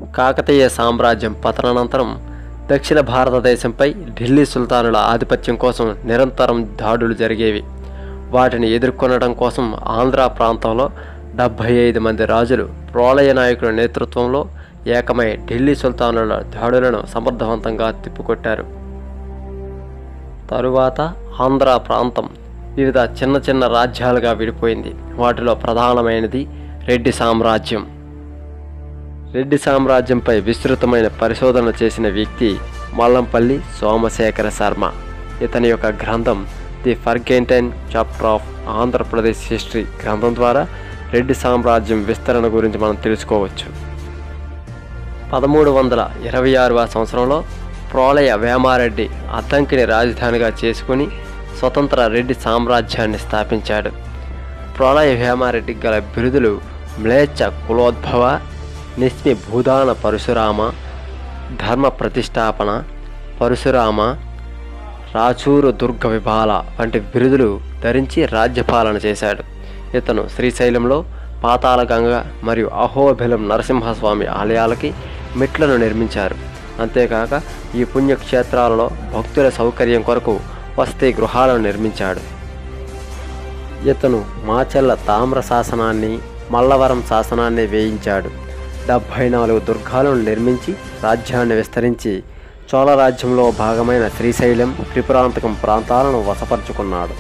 కాకతీయ సామ్రాజ్యం పతనానంతరం దక్షిణ భారతదేశంపై ఢిల్లీ సుల్తానుల ఆధిపత్యం కోసం నిరంతరం దాడులు జరిగేవి వాటిని ఎదుర్కొనడం కోసం ఆంధ్ర ప్రాంతంలో డెబ్భై ఐదు మంది రాజులు ప్రోలయ నాయకుల నేతృత్వంలో ఏకమై ఢిల్లీ సుల్తానుల దాడులను సమర్థవంతంగా తిప్పికొట్టారు తరువాత ఆంధ్ర ప్రాంతం వివిధ చిన్న చిన్న రాజ్యాలుగా విడిపోయింది వాటిలో ప్రధానమైనది రెడ్డి సామ్రాజ్యం రెడ్డి సామ్రాజ్యంపై విస్తృతమైన పరిశోధన చేసిన వ్యక్తి మల్లంపల్లి సోమశేఖర శర్మ ఇతని యొక్క గ్రంథం the forgotten chapter of Andhra Pradesh history గ్రంథం ద్వారా రెడ్డి సామ్రాజ్యం విస్తరణ గురించి మనం తెలుసుకోవచ్చు పదమూడు వందల ఇరవై ఆరవ సంవత్సరంలో ప్రోలయ వేమారెడ్డి అద్దంకిని రాజధానిగా చేసుకుని స్వతంత్ర రెడ్డి సామ్రాజ్యాన్ని స్థాపించాడు ప్రోలయ వేమారెడ్డికి గల బిరుదులు మ్లేచ్ఛ కులోద్భవ నిస్మి భూదాన పరశురామ ధర్మ ప్రతిష్టాపన పరశురామ రాచూరు దుర్గ విభాల వంటి బిరుదులు ధరించి రాజ్యపాలన చేశాడు ఇతను శ్రీశైలంలో పాతాళగంగ మరియు అహోబిలం నరసింహస్వామి ఆలయాలకి మెట్లను నిర్మించారు అంతేకాక ఈ పుణ్యక్షేత్రాలలో భక్తుల సౌకర్యం కొరకు వసతి గృహాలను నిర్మించాడు ఇతను మాచెల్ల తామ్ర శాసనాన్ని మల్లవరం శాసనాన్ని వేయించాడు డెబ్భై నాలుగు దుర్గాలను నిర్మించి రాజ్యాన్ని విస్తరించి చోళ రాజ్యంలో భాగమైన శ్రీశైలం త్రిపురాంతకం ప్రాంతాలను వశపరుచుకున్నాడు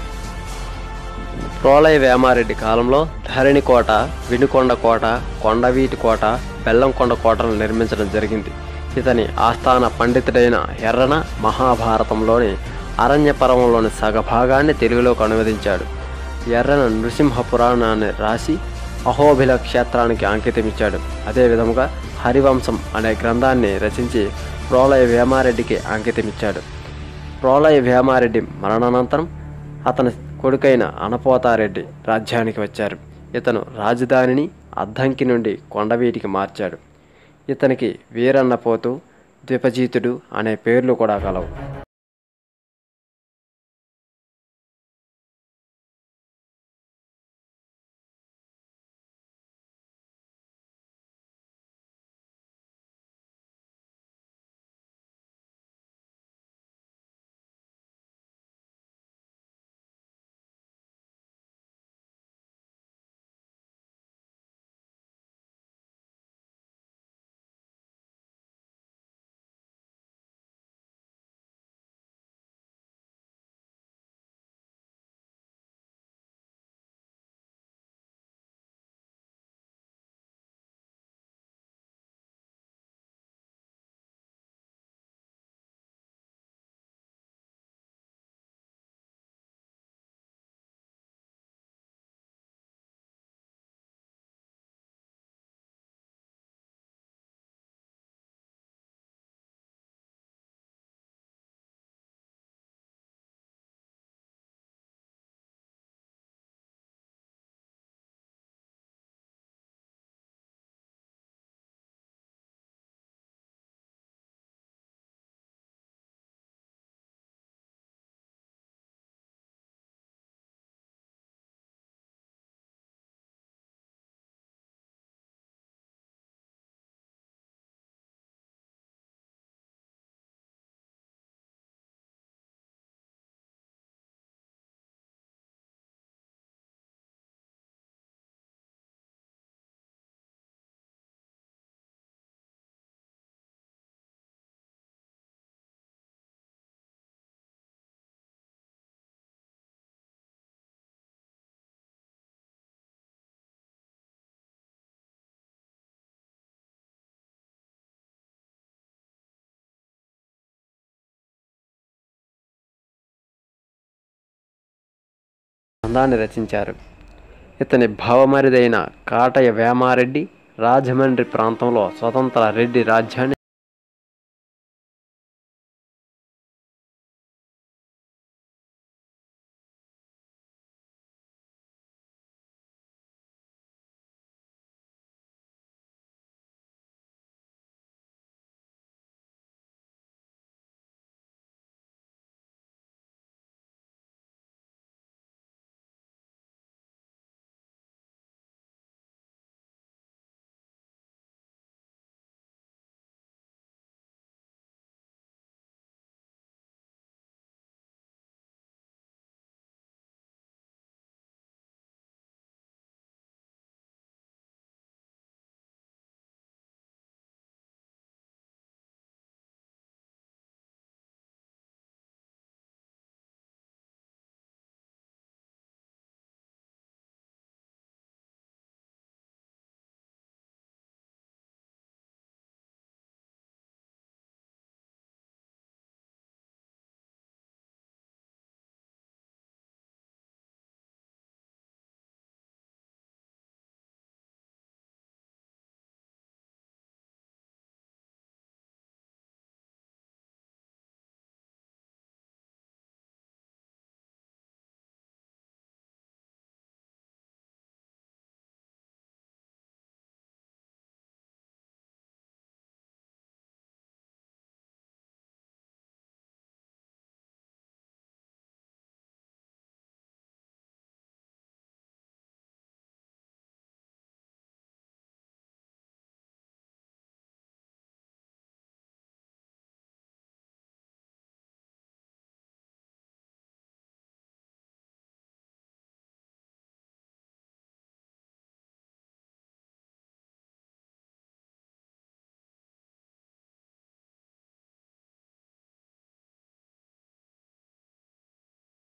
ప్రోలయ వేమారెడ్డి కాలంలో ధరణికోట వినుకొండ కోట కొండవీటి కోట బెల్లంకొండ కోటలను నిర్మించడం జరిగింది ఇతని ఆస్థాన పండితుడైన ఎర్రన మహాభారతంలోని అరణ్య పర్వంలోని సగభాగాన్ని తెలుగులోకి అనువదించాడు ఎర్రన నృసింహ పురాణాన్ని రాసి అహోబిల క్షేత్రానికి అంకితమిచ్చాడు అదేవిధముగా హరివంశం అనే గ్రంథాన్ని రచించి ప్రోలయ వేమారెడ్డికి అంకితమిచ్చాడు ప్రోలయ వేమారెడ్డి మరణానంతరం అతని కొడుకైన అనపోతారెడ్డి రాజ్యానికి వచ్చారు ఇతను రాజధానిని అద్దంకి నుండి కొండవీటికి మార్చాడు ఇతనికి వీరన్నపోతు ద్విపజీతుడు అనే పేర్లు కూడా కలవు గ్రంథాన్ని రచించారు ఇతని భావమరిదైన కాటయ వేమారెడ్డి రాజమండ్రి ప్రాంతంలో స్వతంత్ర రెడ్డి రాజ్యాన్ని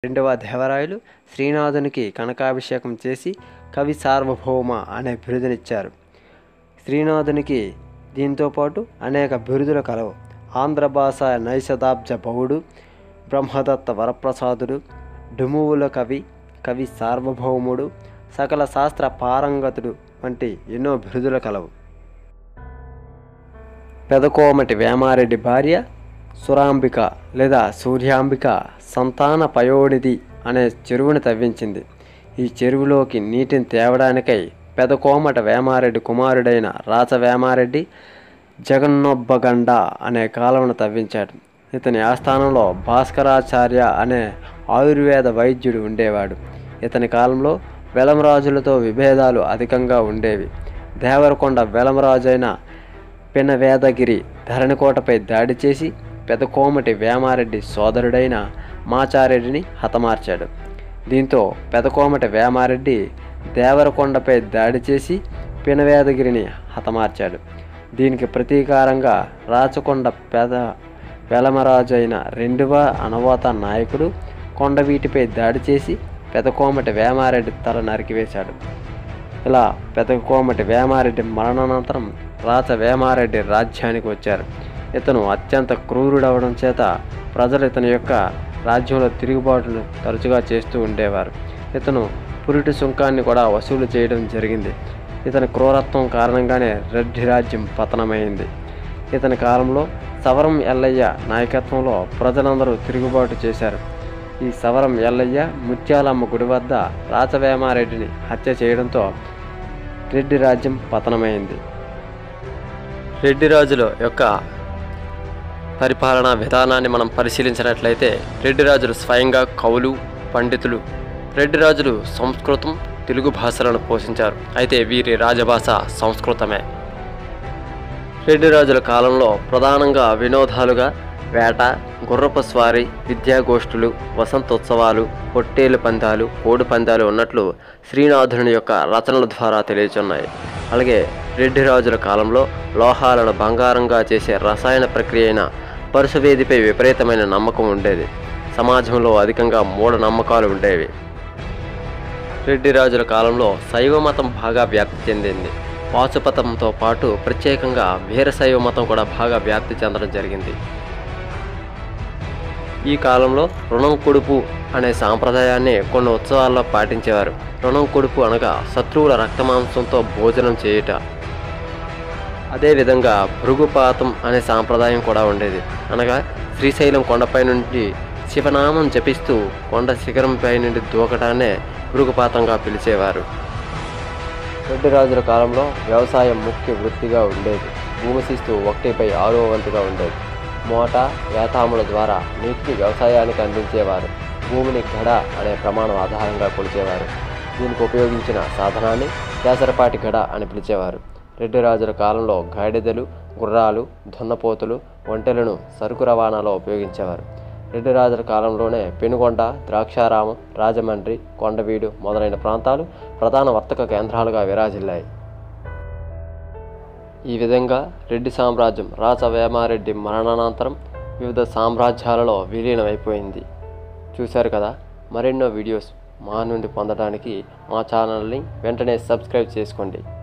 రెండవ దేవరాయలు శ్రీనాథునికి కనకాభిషేకం చేసి కవి సార్వభౌమ అనే బిరుదునిచ్చారు శ్రీనాథునికి దీంతో పాటు అనేక బిరుదులు కలవు ఆంధ్ర భాష నైశతాబ్జ బహుడు బ్రహ్మదత్త వరప్రసాదుడు డుమువుల కవి కవి సార్వభౌముడు సకల శాస్త్ర పారంగతుడు వంటి ఎన్నో బిరుదులు కలవు పెదకోమటి వేమారెడ్డి భార్య సురాంబిక లేదా సూర్యాంబిక సంతాన పయోనిధి అనే చెరువుని తవ్వించింది ఈ చెరువులోకి నీటిని తేవడానికై పెదకోమట వేమారెడ్డి కుమారుడైన రాచ వేమారెడ్డి జగన్నొబ్బగండ అనే కాలువను తవ్వించాడు ఇతని ఆస్థానంలో భాస్కరాచార్య అనే ఆయుర్వేద వైద్యుడు ఉండేవాడు ఇతని కాలంలో వెలంరాజులతో విభేదాలు అధికంగా ఉండేవి దేవరకొండ వెలంరాజైన పినవేదగిరి ధరణికోటపై దాడి చేసి పెదకోమటి వేమారెడ్డి సోదరుడైన మాచారెడ్డిని హతమార్చాడు దీంతో పెదకోమటి వేమారెడ్డి దేవరకొండపై దాడి చేసి పినవేదగిరిని హతమార్చాడు దీనికి ప్రతీకారంగా రాచకొండ పెద వెలమరాజు అయిన రెండవ అనవాత నాయకుడు కొండవీటిపై దాడి చేసి పెదకోమటి వేమారెడ్డి తల నరికివేశాడు ఇలా పెదకోమటి వేమారెడ్డి మరణానంతరం రాచ వేమారెడ్డి రాజ్యానికి వచ్చారు ఇతను అత్యంత క్రూరుడవడం చేత ప్రజలు ఇతని యొక్క రాజ్యంలో తిరుగుబాటును తరచుగా చేస్తూ ఉండేవారు ఇతను పురిటి సుంకాన్ని కూడా వసూలు చేయడం జరిగింది ఇతని క్రూరత్వం కారణంగానే రెడ్డి రాజ్యం పతనమైంది ఇతని కాలంలో సవరం ఎల్లయ్య నాయకత్వంలో ప్రజలందరూ తిరుగుబాటు చేశారు ఈ సవరం ఎల్లయ్య ముత్యాలమ్మ గుడి వద్ద రాచవేమారెడ్డిని హత్య చేయడంతో రెడ్డి రాజ్యం పతనమైంది రెడ్డి రాజుల యొక్క పరిపాలనా విధానాన్ని మనం పరిశీలించినట్లయితే రెడ్డి రాజులు స్వయంగా కవులు పండితులు రెడ్డి రాజులు సంస్కృతం తెలుగు భాషలను పోషించారు అయితే వీరి రాజభాష సంస్కృతమే రెడ్డి రాజుల కాలంలో ప్రధానంగా వినోదాలుగా వేట గుర్రపు స్వారీ విద్యాగోష్ఠులు వసంతోత్సవాలు పొట్టేలు పందాలు కోడి పందాలు ఉన్నట్లు శ్రీనాథుని యొక్క రచనల ద్వారా తెలియచున్నాయి అలాగే రెడ్డి రాజుల కాలంలో లోహాలను బంగారంగా చేసే రసాయన ప్రక్రియ అయిన పరుసవేదిపై విపరీతమైన నమ్మకం ఉండేది సమాజంలో అధికంగా మూఢనమ్మకాలు ఉండేవి రెడ్డి రాజుల కాలంలో శైవ మతం బాగా వ్యాప్తి చెందింది పాశుపతంతో పాటు ప్రత్యేకంగా వీరశైవ మతం కూడా బాగా వ్యాప్తి చెందడం జరిగింది ఈ కాలంలో రుణం కొడుపు అనే సాంప్రదాయాన్ని కొన్ని ఉత్సవాల్లో పాటించేవారు రుణం కొడుపు అనగా శత్రువుల రక్తమాంసంతో భోజనం చేయుట అదేవిధంగా భృగుపాతం అనే సాంప్రదాయం కూడా ఉండేది అనగా శ్రీశైలం కొండపై నుండి శివనామం జపిస్తూ కొండ శిఖరంపై నుండి దూకటాన్నే భృగుపాతంగా పిలిచేవారు రెడ్డి రాజుల కాలంలో వ్యవసాయం ముఖ్య వృత్తిగా ఉండేది భూమి శిస్తు ఒకటిపై ఆరో వంతుగా ఉండేది మోట వేతాముల ద్వారా నీటిని వ్యవసాయానికి అందించేవారు భూమిని గడ అనే ప్రమాణం ఆధారంగా కొలిచేవారు దీనికి ఉపయోగించిన సాధనాన్ని కేసరపాటి గడ అని పిలిచేవారు రెడ్డి రాజుల కాలంలో గాడిదలు గుర్రాలు దున్నపోతులు ఒంటెలను సరుకు రవాణాలో ఉపయోగించేవారు రెడ్డి రాజుల కాలంలోనే పెనుగొండ ద్రాక్షారామం రాజమండ్రి కొండవీడు మొదలైన ప్రాంతాలు ప్రధాన వర్తక కేంద్రాలుగా విరాజిల్లాయి ఈ విధంగా రెడ్డి సామ్రాజ్యం రాచ వేమారెడ్డి మరణానంతరం వివిధ సామ్రాజ్యాలలో విలీనమైపోయింది చూశారు కదా మరెన్నో వీడియోస్ మా నుండి పొందడానికి మా ఛానల్ని వెంటనే సబ్స్క్రైబ్ చేసుకోండి